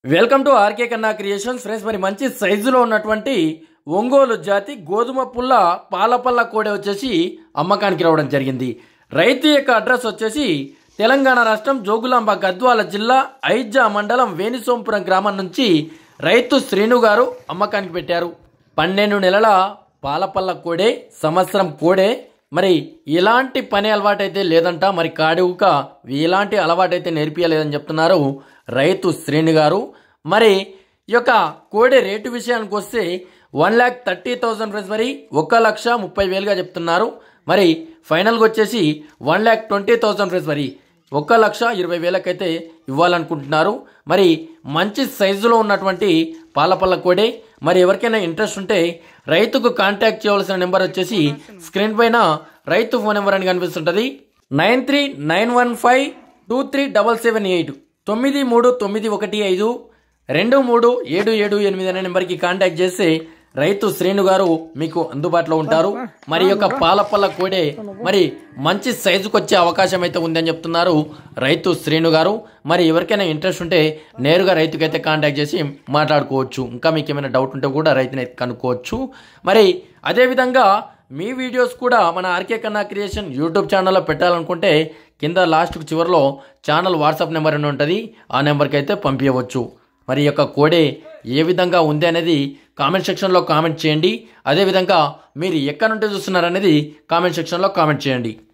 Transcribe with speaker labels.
Speaker 1: welcome to RK Kanna creations friends మరి మంచి సైజులో ఉన్నటువంటి ఒంగోలు జాతి గోధుమ పుల్ల పాలపల్ల కోడె వచ్చేసి అమ్మకానికి రావడం జరిగింది రైతు యొక్క అడ్రస్ వచ్చేసి తెలంగాణ రాష్ట్రం జోగులాంబ గద్వాల జిల్లా ఐజా మండలం వేణిసోంపురం గ్రామం నుంచి రైతు శ్రీను గారు అమ్మకానికి పెట్టారు పన్నెండు నెలల పాలపల్ల కోడే సంవత్సరం కోడే మరి ఎలాంటి పని అలవాటైతే లేదంట మరి కాడుక ఎలాంటి అలవాటైతే నేర్పియలేదని చెప్తున్నారు రైతు శ్రేణి గారు మరి ఈ యొక్క కోడి రేటు విషయానికి వస్తే one lakh thirty thousand price మరి ఒక లక్ష ముప్పై వేలుగా చెప్తున్నారు మరి ఫైనల్గా వచ్చేసి one lakh twenty thousand price మరి ఒక లక్ష ఇరవై వేలకైతే ఇవ్వాలనుకుంటున్నారు మరి మంచి సైజులో ఉన్నటువంటి పాలపల్ల కోడే మరి ఎవరికైనా ఇంట్రెస్ట్ ఉంటే రైతుకు కాంటాక్ట్ చేయవలసిన నెంబర్ వచ్చేసి స్క్రీన్ పైన రైతు ఫోన్ నెంబర్ అని కనిపిస్తుంటుంది nine three nine one five two three double seven eight తొమ్మిది మూడు తొమ్మిది ఒకటి ఐదు రెండు మూడు ఏడు ఏడు ఎనిమిది అనే నెంబర్కి కాంటాక్ట్ చేస్తే రైతు శ్రేణు గారు మీకు అందుబాటులో ఉంటారు మరి యొక్క పాలపల్ల కోడే మరి మంచి సైజుకు వచ్చే అవకాశం అయితే ఉందని చెప్తున్నారు రైతు శ్రేణు గారు మరి ఎవరికైనా ఇంట్రెస్ట్ ఉంటే నేరుగా రైతుకైతే కాంటాక్ట్ చేసి మాట్లాడుకోవచ్చు ఇంకా మీకు ఏమైనా డౌట్ ఉంటే కూడా రైతుని అయితే కనుక్కోవచ్చు మరి అదేవిధంగా మీ వీడియోస్ కూడా మన ఆర్కే కన్నా క్రియేషన్ యూట్యూబ్ ఛానల్లో పెట్టాలనుకుంటే కింద లాస్ట్కు చివరిలో ఛానల్ వాట్సాప్ నెంబర్ అని ఉంటుంది ఆ నెంబర్కి అయితే పంపించవచ్చు మరి ఈ యొక్క కోడే ఏ విధంగా ఉంది అనేది కామెంట్ సెక్షన్లో కామెంట్ చేయండి అదేవిధంగా మీరు ఎక్కడి నుండి చూస్తున్నారనేది కామెంట్ సెక్షన్లో కామెంట్ చేయండి